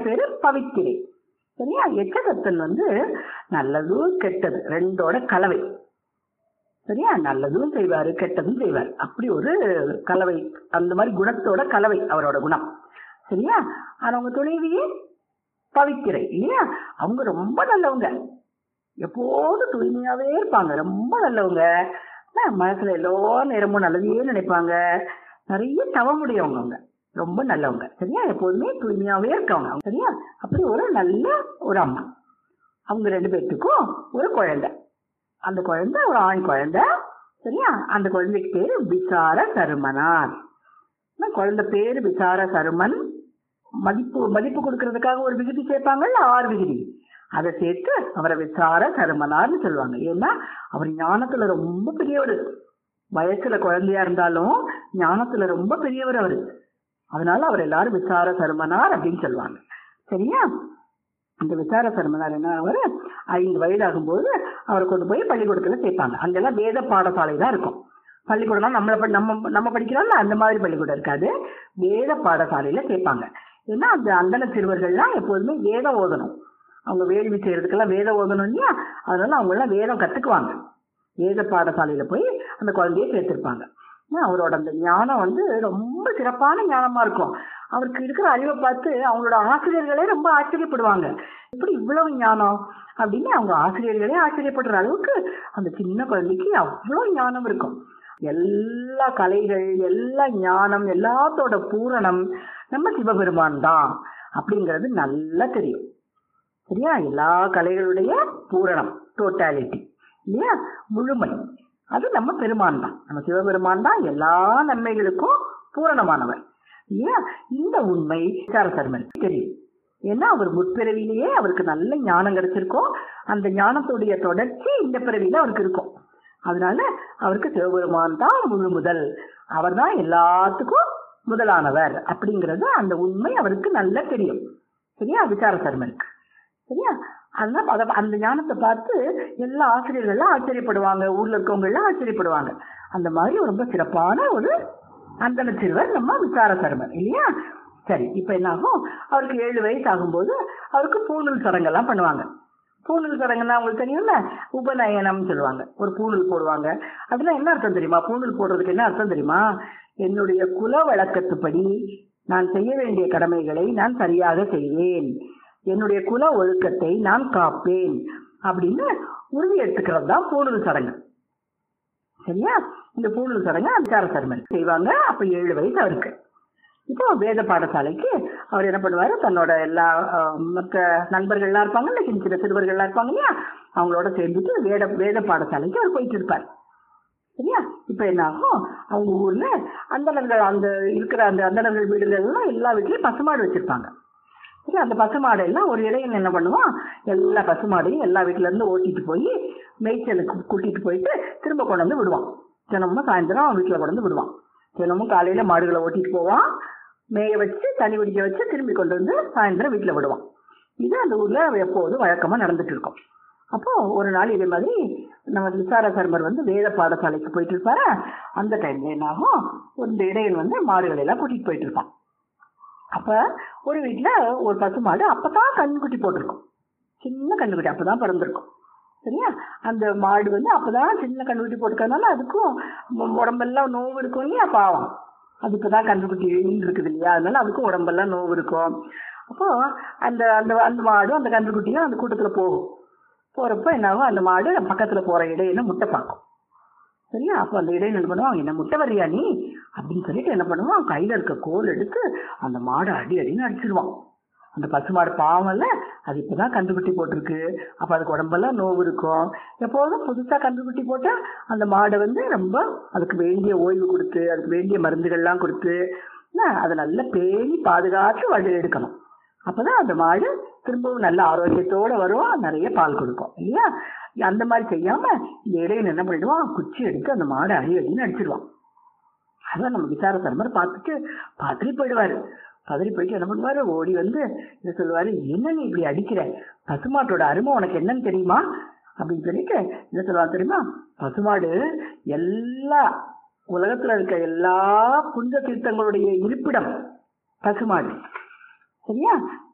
பேரு பவித்திரை சரியா எச்சகத்தன் வந்து நல்லதும் கெட்டது ரெண்டோட கலவை சரியா நல்லதும் செய்வாரு கெட்டதும் செய்வார் அப்படி ஒரு கலவை அந்த மாதிரி குணத்தோட கலவை அவரோட குணம் சரியா ஆனா அவங்க துணைவியே பவித்திரை இல்லையா அவங்க ரொம்ப நல்லவங்க எப்போதும் தூய்மையாவே இருப்பாங்க ரொம்ப நல்லவங்க ஆனா, மனசுல எல்லா நேரமும் நல்லதையே நினைப்பாங்க நிறைய தவமுடையவங்க அவங்க ரொம்ப நல்லவங்க சரியா எப்போதுமே தூய்மையாவே இருக்காங்க அவங்க. சரியா அப்படி ஒரு நல்ல ஒரு அம்மா அவங்க ரெண்டு பேர்த்துக்கும் ஒரு குழந்தை அந்த குழந்தை ஒரு ஆண் குழந்தை சரியா அந்த குழந்தைக்கு பேரு விசார சருமனார் அந்த குழந்தை பேரு விசார சருமன் மதிப்பு மதிப்பு கொடுக்கறதுக்காக ஒரு விகுதி சேர்ப்பாங்கல்ல ஆறு விகுதி அதை சேர்த்து அவரை விசார சருமனார்னு சொல்லுவாங்க ஏன்னா அவர் ஞானத்துல ரொம்ப பெரியவர் வயசுல குழந்தையா இருந்தாலும் ஞானத்துல ரொம்ப பெரியவர் அவரு அதனால அவர் எல்லாரும் விசார சருமனார் அப்படின்னு சொல்லுவாங்க சரியா அந்த விசார சருமனார் என்ன அவர் ஐந்து வயது ஆகும்போது அவரை கொண்டு போய் பள்ளிக்கூடத்துல சேர்ப்பாங்க அங்கெல்லாம் வேத பாடசாலை தான் இருக்கும் பள்ளிக்கூடம்னா நம்மள படி- நம்ம நம்ம படிக்கிறோம்ல அந்த மாதிரி பள்ளிக்கூடம் இருக்காது வேத பாடசாலையில சேர்ப்பாங்க ஏன்னா அந்த அந்தன சிறுவர்கள்லாம் எப்போதுமே வேதம் ஓதணும் அவங்க வேள்வி செய்யறதுக்கெல்லாம் வேதம் ஓதணும் இல்லையா அதனால அவங்க எல்லாம் வேதம் கத்துக்குவாங்க வேத பாடசாலையில போய் அந்த குழந்தைய சேர்த்திருப்பாங்க ஏன்னா அவரோட அந்த ஞானம் வந்து ரொம்ப சிறப்பான ஞானமா இருக்கும் அவருக்கு இருக்கிற அறிவை பார்த்து அவங்களோட ஆசிரியர்களே ரொம்ப ஆச்சரியப்படுவாங்க எப்படி இவ்வளவு ஞானம் அப்படின்னு அவங்க ஆசிரியர்களே ஆச்சரியப்படுற அளவுக்கு அந்த சின்ன குழந்தைக்கு அவ்வளோ ஞானம் இருக்கும் எல்லா கலைகள் எல்லா ஞானம் எல்லாத்தோட பூரணம் நம்ம சிவபெருமான் தான் அப்படிங்கிறது நல்லா தெரியும் சரியா எல்லா கலைகளுடைய பூரணம் டோட்டாலிட்டி இல்லையா முழுமை அது நம்ம பெருமான் தான் நம்ம சிவபெருமான் தான் எல்லா நன்மைகளுக்கும் பூரணமானவர் இல்லையா இந்த உண்மை விசார சர்மனுக்கு தெரியும் ஏன்னா அவர் முற்பிறவிலேயே அவருக்கு நல்ல ஞானம் கிடைச்சிருக்கும் அந்த ஞானத்துடைய தொடர்ச்சி இந்த பிறவியில அவருக்கு இருக்கும் அதனால அவருக்கு சிவபெருமான் தான் முழு முதல் அவர் தான் எல்லாத்துக்கும் முதலானவர் அப்படிங்கிறது அந்த உண்மை அவருக்கு நல்லா தெரியும் சரியா விசார சர்மனுக்கு சரியா அதனால அத- அந்த ஞானத்தை பார்த்து எல்லா ஆசிரியர்கள்லாம் ஆச்சரியப்படுவாங்க ஊர்ல இருக்கவங்க எல்லாம் ஆச்சரியப்படுவாங்க அந்த மாதிரி ரொம்ப சிறப்பான ஒரு அந்தன சிறுவர் நம்ம விசார சர்மர் இல்லையா சரி இப்ப என்ன ஆகும் அவருக்கு ஏழு வயசு ஆகும்போது அவருக்கு பூணூல் சடங்கெல்லாம் பண்ணுவாங்க பூணூல் சடங்குன்னா உங்களுக்கு தெரியும்ல உபநயனம்னு சொல்லுவாங்க ஒரு பூணூல் போடுவாங்க அதெல்லாம் என்ன அர்த்தம் தெரியுமா பூணூல் போடுறதுக்கு என்ன அர்த்தம் தெரியுமா என்னுடைய குல வழக்கத்துப்படி நான் செய்ய வேண்டிய கடமைகளை நான் சரியாக செய்வேன் என்னுடைய குல ஒழுக்கத்தை நான் காப்பேன் அப்படின்னு உறுதி எடுத்துக்கிறது தான் பூணூல் சடங்கு சரியா இந்த பூணூல் சடங்கு அஞ்சார சர்மன் செய்வாங்க அப்ப ஏழு வயசு அவருக்கு இப்போ வேத பாடசாலைக்கு அவர் என்ன பண்ணுவாரு தன்னோட எல்லா அஹ், மற்ற நண்பர்கள்லாம் இருப்பாங்கல்ல சின்ன சின்ன சிறுவர்கள்லாம் இருப்பாங்க இல்லையா அவங்களோட சேர்ந்துட்டு வேத வேத பாடசாலைக்கு அவர் போயிட்டு இருப்பார் சரியா இப்ப என்ன ஆகும் அவங்க ஊர்ல அந்தணர்கள் அந்த இருக்கிற அந்த அந்தணர்கள் வீடுகள்லாம் எல்லா வீட்லயும் பசுமாடு வச்சிருப்பாங்க சரி அந்த பசுமாடு எல்லாம் ஒரு இடையன் என்ன பண்ணுவான் எல்லா பசுமாடையும் எல்லா வீட்டுல இருந்து ஓட்டிட்டு போய் மேய்ச்சலுக்கு கூட்டிட்டு போயிட்டு திரும்ப கொண்டு வந்து விடுவான் தினமும் சாயந்தரம் அவன் வீட்டுல கொண்டு வந்து விடுவான் தினமும் காலையில மாடுகளை ஓட்டிட்டு போவான் மேய வச்சு தண்ணி குடிக்க வச்சு திரும்பி கொண்டு வந்து சாயந்தரம் வீட்டுல விடுவான் இது அந்த ஊர்ல எப்போதும் வழக்கமா நடந்துட்டு இருக்கும் அப்போ ஒரு நாள் இதே மாதிரி நம்ம விசார சர்மர் வந்து வேத பாடசாலைக்கு போயிட்டு இருப்பாரு அந்த டைம்ல என்ன ஆகும் ஒரு இடையன் வந்து மாடுகளை எல்லாம் கூட்டிட்டு போயிட்டு இருப்பான் அப்ப ஒரு வீட்ல ஒரு பசு மாடு அப்பதான் கண்ணுக்குட்டி போட்டிருக்கும் சின்ன கண்ணுக்குட்டி அப்பதான் பிறந்திருக்கும் சரியா அந்த மாடு வந்து அப்பதான் சின்ன கண்ணுக்குட்டி போட்டுக்கிறதுனால அதுக்கும் உ- உடம்பெல்லாம் நோவு இருக்கும் இல்லையா பாவம் அது இப்பதான் கண்ணுக்குட்டி இருக்குது இல்லையா அதனால அதுக்கும் உடம்பெல்லாம் நோவு இருக்கும் அப்போ அந்த அந்த அந்த மாடும் அந்த கன்றுக்குட்டியும் அந்த கூட்டத்துல போகும் போறப்ப என்ன ஆகும் அந்த மாடு பக்கத்துல போற இடையில முட்டை பார்க்கும் சரியா அப்போ அந்த இடையில என்ன பண்ணுவான் என்ன முட்டை வர்றியா நீ அப்படின்னு சொல்லிட்டு என்ன பண்ணுவான் கையில இருக்க கோல் எடுத்து அந்த மாடை அடி அடின்னு அடிச்சிடுவான் அந்த பசு மாடு பாவம் இல்ல அது இப்பதான் கன்றுக்குட்டி போட்டிருக்கு அப்ப அதுக்கு உடம்பெல்லாம் நோவு இருக்கும் எப்போதும் புதுசா கன்றுக்குட்டி போட்டா அந்த மாடை வந்து ரொம்ப அதுக்கு வேண்டிய ஓய்வு கொடுத்து அதுக்கு வேண்டிய மருந்துகள்லாம் கொடுத்து என்ன, அதை நல்லா பேணி பாதுகாத்து வழி எடுக்கணும் அப்பதான் அந்த மாடு திரும்பவும் நல்ல ஆரோக்கியத்தோட வரும் நிறைய பால் கொடுக்கும் இல்லையா அந்த மாதிரி செய்யாம இந்த இடையில என்ன பண்ணிடுவான் குச்சி எடுத்து அந்த மாடை அடி அடின்னு அடிச்சிடுவான் அதான் நம்ம விசார சர்மர் பார்த்துட்டு பதறி போயிடுவாரு பதறி போயிட்டு என்ன பண்ணுவாரு ஓடி வந்து இதை சொல்லுவாரு என்ன நீ இப்படி அடிக்கிற பசுமாட்டோட அருமை உனக்கு என்னன்னு தெரியுமா அப்படின்னு சொல்லிட்டு என்ன சொல்லுவாங்க தெரியுமா பசுமாடு எல்லா உலகத்துல இருக்க எல்லா புனித தீர்த்தங்களுடைய இருப்பிடம் பசுமாடு சரியா